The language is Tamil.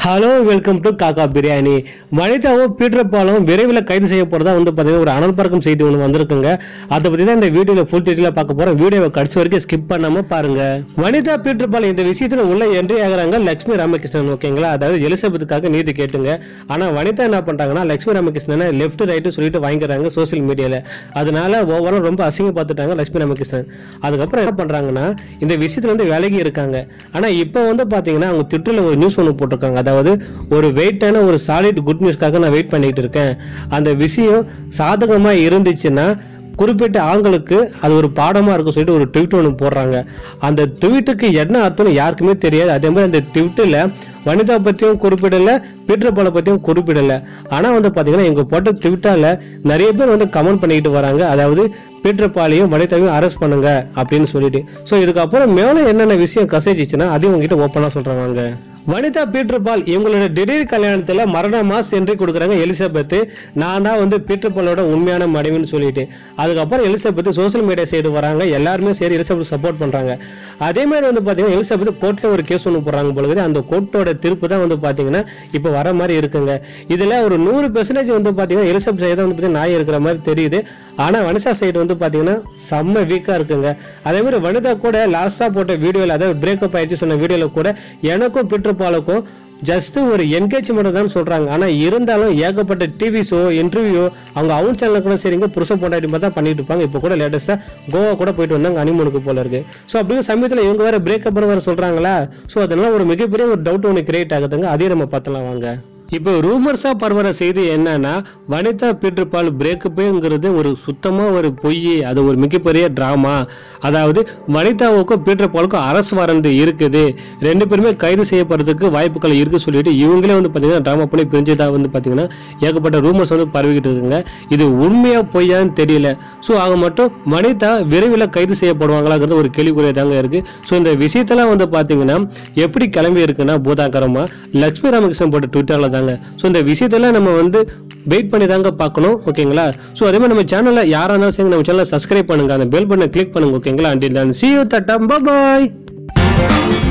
ஹலோ வெல்கம் டு காக்கா பிரியாணி வனிதாவும் பீட்டர் பாலும் விரைவில் கைது செய்ய போறதா வந்து பார்த்தீங்கன்னா ஒரு அனல் பறக்கும் செய்தி ஒன்று வந்திருக்குங்க அதை பற்றி தான் இந்த வீடியோவில் ஃபுல் டீட்டெயிலாக பார்க்க போகிறோம் வீடியோவை கடைசி வரைக்கும் ஸ்கிப் பண்ணாம பாருங்க வனிதா பீட்டர் பால் இந்த விஷயத்தில் உள்ள என்ட்ரி ஆகுறாங்க லட்சுமி ராமகிருஷ்ணன் ஓகேங்களா அதாவது எலிசபெத்துக்காக நீதி கேட்டுங்க ஆனால் வனிதா என்ன பண்ணுறாங்கன்னா லட்சுமி ராமகிருஷ்ணனை லெஃப்ட் ரைட்டு சொல்லிட்டு வாங்கிக்கிறாங்க சோஷியல் மீடியாவில் அதனால ஓவரால் ரொம்ப அசிங்க பார்த்துட்டாங்க லட்சுமி ராமகிருஷ்ணன் அதுக்கப்புறம் என்ன பண்ணுறாங்கன்னா இந்த விஷயத்துல வந்து விலகி இருக்காங்க ஆனால் இப்போ வந்து பார்த்தீங்கன்னா அவங்க ட்விட்டரில் ஒரு நியூஸ் ஒன்று போட்டிருக்காங்க அதாவது ஒரு வெயிட்டான ஒரு சாலிட் குட் நியூஸ்க்காக நான் வெயிட் பண்ணிட்டு இருக்கேன் அந்த விஷயம் சாதகமாக இருந்துச்சுன்னா குறிப்பிட்ட ஆண்களுக்கு அது ஒரு பாடமாக இருக்கும் சொல்லிட்டு ஒரு ட்வீட் ஒன்று போடுறாங்க அந்த ட்வீட்டுக்கு என்ன அர்த்தம்னு யாருக்குமே தெரியாது அதே மாதிரி அந்த ட்விட்டில் வனிதா பற்றியும் குறிப்பிடலை பீட்டர் பாலை பற்றியும் குறிப்பிடலை ஆனால் வந்து பார்த்தீங்கன்னா எங்கள் போட்ட ட்விட்டால நிறைய பேர் வந்து கமெண்ட் பண்ணிக்கிட்டு வராங்க அதாவது பீட்டர் பாலையும் வனிதாவையும் அரெஸ்ட் பண்ணுங்க அப்படின்னு சொல்லிட்டு ஸோ இதுக்கப்புறம் மேலே என்னென்ன விஷயம் கசைச்சிச்சுன்னா அதையும் உங்ககிட்ட ஓப்பனாக சொல்கிறாங்க வனிதா பீட்டர் பால் இவங்களோட திடீர் கல்யாணத்தில் மரண மாஸ் என்ட்ரி கொடுக்குறாங்க எலிசபெத் நான் தான் வந்து பீட்டர் பாலோட உண்மையான மனைவின்னு சொல்லிட்டு அதுக்கப்புறம் எலிசபெத் சோஷியல் மீடியா சைடு வராங்க எல்லாருமே சரி எலிசபெத் சப்போர்ட் பண்ணுறாங்க அதே மாதிரி வந்து பார்த்தீங்கன்னா எலிசபெத் கோர்ட்டில் ஒரு கேஸ் ஒன்று போடுறாங்க பொழுது அந்த கோர்ட்டோட தீர்ப்பு தான் வந்து பார்த்தீங்கன்னா இப்போ வர மாதிரி இருக்குங்க இதில் ஒரு நூறு பெர்சன்டேஜ் வந்து பார்த்தீங்கன்னா எலிசபெத் சைடு வந்து பார்த்தீங்கன்னா நாய் இருக்கிற மாதிரி தெரியுது ஆனால் வனிதா சைடு வந்து பார்த்தீங்கன்னா செம்ம வீக்காக இருக்குங்க அதே மாதிரி வனிதா கூட லாஸ்ட்டாக போட்ட வீடியோவில் அதாவது பிரேக்கப் ஆயிடுச்சு சொன்ன வீடியோவில் கூட எனக்கும் பீட்டர் பாலுக்கும் ஜஸ்ட் ஒரு என்கேஜ்மெண்ட் தான் சொல்றாங்க ஆனா இருந்தாலும் ஏகப்பட்ட டிவி ஷோ இன்டர்வியூ அவங்க அவங்க சேனல்ல கூட சரிங்க புருஷ பொண்டாட்டி மாதிரி தான் பண்ணிட்டு இருப்பாங்க இப்போ கூட லேட்டஸ்டா கோவா கூட போயிட்டு வந்தாங்க அனிமனுக்கு போல இருக்கு ஸோ அப்படிங்கிற சமயத்தில் இவங்க வேற பிரேக்கப் வேற சொல்றாங்களா ஸோ அதனால ஒரு மிகப்பெரிய ஒரு டவுட் ஒன்று கிரியேட் ஆகுதுங்க அதையும் நம்ம பார்த்தலாம் வாங்க இப்போ ரூமர்ஸா பரவற செய்தி என்னன்னா வனிதா பீட்டர் பால் பிரேக்கப்புங்கிறது ஒரு சுத்தமா ஒரு பொய் அது ஒரு மிகப்பெரிய டிராமா அதாவது வனிதாவுக்கும் பீட்டர் பாலுக்கும் அரசு வாரண்ட் இருக்குது ரெண்டு பேருமே கைது செய்யப்படுறதுக்கு வாய்ப்புகள் இருக்கு சொல்லிட்டு இவங்களே வந்து பார்த்தீங்கன்னா ட்ராமா பண்ணி பிரிஞ்சதா வந்து பார்த்தீங்கன்னா ஏகப்பட்ட ரூமர்ஸ் வந்து பரவிக்கிட்டு இருக்குங்க இது உண்மையா பொய்யான்னு தெரியல ஸோ ஆக மட்டும் வனிதா விரைவில் கைது செய்யப்படுவாங்களாங்கிறது ஒரு கேள்விக்குறியா தாங்க இருக்கு ஸோ இந்த விஷயத்தெல்லாம் வந்து பார்த்தீங்கன்னா எப்படி கிளம்பி இருக்குன்னா பூதாகரமா லக்ஷ்மி ராமகிருஷ்ணன் போட்ட ட்விட்டரில் தாங்க ஸோ இந்த விஷயத்தெல்லாம் நம்ம வந்து வெயிட் பண்ணி தாங்க பார்க்கணும் ஓகேங்களா ஸோ அதே மாதிரி நம்ம சேனலில் யாராக இருந்தாலும் சரி நம்ம சேனலை சப்ஸ்கிரைப் பண்ணுங்க அந்த பெல் பட்டனை கிளிக் பண்ணுங்க ஓகேங்களா அண்டில் தான் சி யூ தட்டம் பாய்